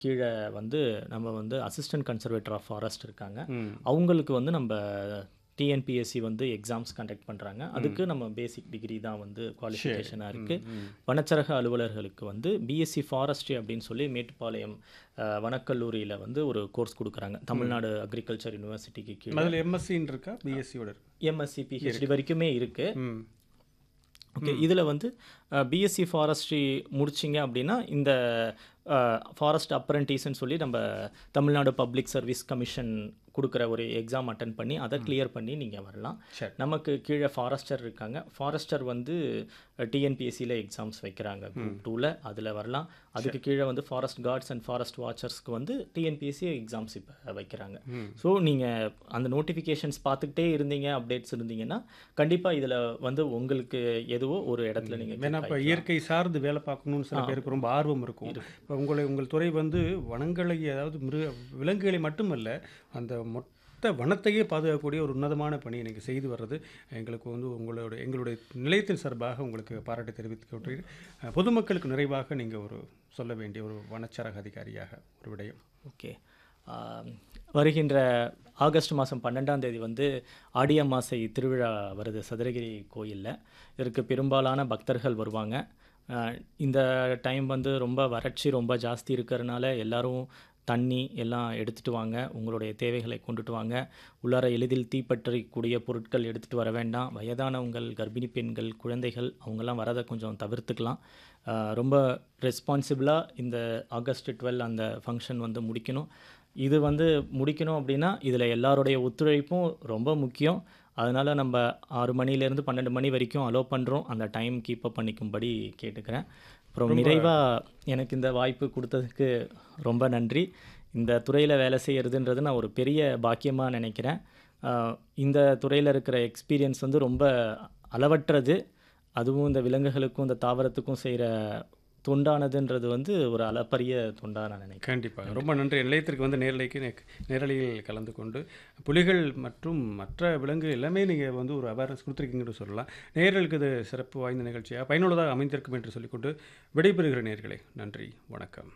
கீழ வந்து நம்ம வந்து அசிஸ்டன்ட் கன்சர்வேட்டர் ஆஃப் ஃபாரஸ்ட் இருக்காங்க. ம். அவங்களுக்கு வந்து நம்ப டிஎன்பிஎஸ்சி வந்து எக்ஸாம்ஸ் கண்டக்ட் பண்றாங்க. அதுக்கு நம்ம பேசிக் டிகிரி தான் வந்து சரி. குவாலிஃபிகேஷனா ம், இருக்கு. ம். வனச்சரக அலுவலர்களுக்கு வந்து பிஎஸ்சி ஃபாரஸ்ட்ரி அப்படின்னு சொல்லி மேட்டுப்பாளையம் அ, வனக்கல்லூரியில வந்து ஒரு கோர்ஸ் குடுக்குறாங்க. தமிழ்நாடு அக்ரிகல்ச்சர் யூனிவர்சிட்டிக்கு கீழ. அதில் எம்எஸ்சின்னு இருக்கா பிஎஸ்சியோட இருக்கு எம்எஸ்சி, பிஹெச்டி வரைக்குமே இருக்கு. ம் ஓகே. இதுல வந்து பிஎஸ்சி ஃபாரஸ்ட்ரி முடிச்சிங்க அப்படின்னா இந்த ஃபாரஸ்ட் அப்ரண்டிஸ்ன்னு சொல்லி நம்ம தமிழ்நாடு பப்ளிக் சர்வீஸ் கமிஷன் கொடுக்குற ஒரு எக்ஸாம் அட்டன் பண்ணி அதை கிளியர் பண்ணி நீங்கள் வரலாம் சரி நமக்கு கீழே ஃபாரஸ்டர் இருக்காங்க ஃபாரஸ்டர் வந்து டிஎன்பிஎஸ்சியில் எக்ஸாம்ஸ் வைக்கிறாங்க குரூப் டூவில் அதில் வரலாம் அதுக்கு கீழே வந்து ஃபாரஸ்ட் கார்ட்ஸ் அண்ட் ஃபாரஸ்ட் வாட்சர்ஸ்க்கு வந்து டிஎன்பிஎஸ்சி எக்ஸாம்ஸ் இப்போ வைக்கிறாங்க ம். ஸோ நீங்கள் அந்த நோட்டிஃபிகேஷன்ஸ் பார்த்துக்கிட்டே இருந்தீங்க அப்டேட்ஸ் இருந்தீங்கன்னா கண்டிப்பாக இதில் வந்து உங்களுக்கு எதுவோ ஒரு இடத்துல நீங்கள் வேணா இப்போ இயற்கை சார்ந்து வேலை பார்க்கணும்னு சில பேருக்கு ரொம்ப ஆர்வம் இருக்கும் இப்போ உங்களை உங்கள் துறை வந்து வனங்களை அதாவது மிருக விலங்குகளை மட்டுமல்ல அந்த மொத்த வனத்தையே பாதுகாக்கக்கூடிய ஒரு உன்னதமான பணியை நீங்கள் செய்து வர்றது எங்களுக்கு வந்து உங்களோட எங்களுடைய நிலையத்தின் சார்பாக உங்களுக்கு பாராட்டு தெரிவித்துக் கொள்கிறேன் அஹ், பொதுமக்களுக்கு நிறைவாக நீங்கள் ஒரு சொல்ல வேண்டிய ஒரு வனச்சரக அதிகாரியாக ஒரு விடயம் ஓகே ஆம், வருகின்ற ஆகஸ்ட் மாதம் பன்னெண்டாம் தேதி வந்து ஆடி அமாசை திருவிழா வருது சதுரகிரி கோயிலில் இதற்கு பெரும்பாலான பக்தர்கள் வருவாங்க ஆ, இந்த டைம் வந்து ரொம்ப வறட்சி ரொம்ப ஜாஸ்தி இருக்கிறதுனால எல்லாரும் தண்ணி எல்லாம் எடுத்துகிட்டு வாங்க உங்களுடைய தேவைகளை கொண்டுட்டு வாங்க உள்ளார எளிதில் தீப்பற்றக்கூடிய பொருட்கள் எடுத்துகிட்டு வர வேண்டாம் வயதானவங்கள் கர்ப்பிணி பெண்கள் குழந்தைகள் அவங்கெல்லாம் வரதை கொஞ்சம் தவிர்த்துக்கலாம் ஆ, ரொம்ப ரெஸ்பான்சிபிளாக இந்த ஆகஸ்ட் டுவெல் அந்த ஃபங்க்ஷன் வந்து முடிக்கணும் இது வந்து முடிக்கணும் அப்படின்னா இதில் எல்லாருடைய ஒத்துழைப்பும் ரொம்ப முக்கியம் அதனால் நம்ம ஆறு மணிலேருந்து பன்னெண்டு மணி வரைக்கும் அலோவ் பண்ணுறோம் அந்த டைம் கீப் அப் பண்ணிக்கும்படி கேட்டுக்கிறேன் அப்புறம் நிறைவாக எனக்கு இந்த வாய்ப்பு கொடுத்ததுக்கு ரொம்ப நன்றி இந்த துறையில் வேலை செய்கிறதுன்றது நான் ஒரு பெரிய பாக்கியமாக நினைக்கிறேன் ஆஹ் இந்த துறையில் இருக்கிற எக்ஸ்பீரியன்ஸ் வந்து ரொம்ப அளவற்றது அதுவும் இந்த விலங்குகளுக்கும் இந்த தாவரத்துக்கும் செய்கிற தொண்டானதுன்றது வந்து ஒரு அளப்பரிய தொண்டாக நான் நினைக்கிறேன் கண்டிப்பாக ரொம்ப நன்றி நிலையத்திற்கு வந்து நேரலைக்கு நே- நேரலையில் கலந்து கொண்டு புலிகள் மற்றும் மற்ற விலங்கு எல்லாமே நீங்கள் வந்து ஒரு அவேர்னஸ் கொடுத்துருக்கீங்கன்னு சொல்லலாம் நேர்களுக்கு இது சிறப்பு வாய்ந்த நிகழ்ச்சியாக பயனுள்ளதாக அமைந்திருக்கும் என்று சொல்லிக்கொண்டு விடைபெறுகிற நேர்களே நன்றி வணக்கம்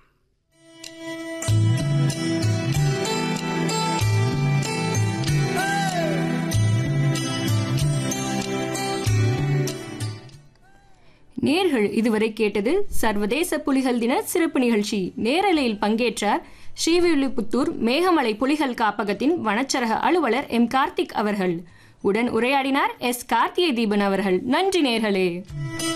நேர்கள் இதுவரை கேட்டது சர்வதேச புலிகள் தின சிறப்பு நிகழ்ச்சி நேரலையில் பங்கேற்றார் ஸ்ரீவில்லிபுத்தூர் மேகமலை புலிகள் காப்பகத்தின் வனச்சரக அலுவலர் எம் கார்த்திக் அவர்கள் உடன் உரையாடினார் எஸ் கார்த்திகை தீபன் அவர்கள் நன்றி நேர்களே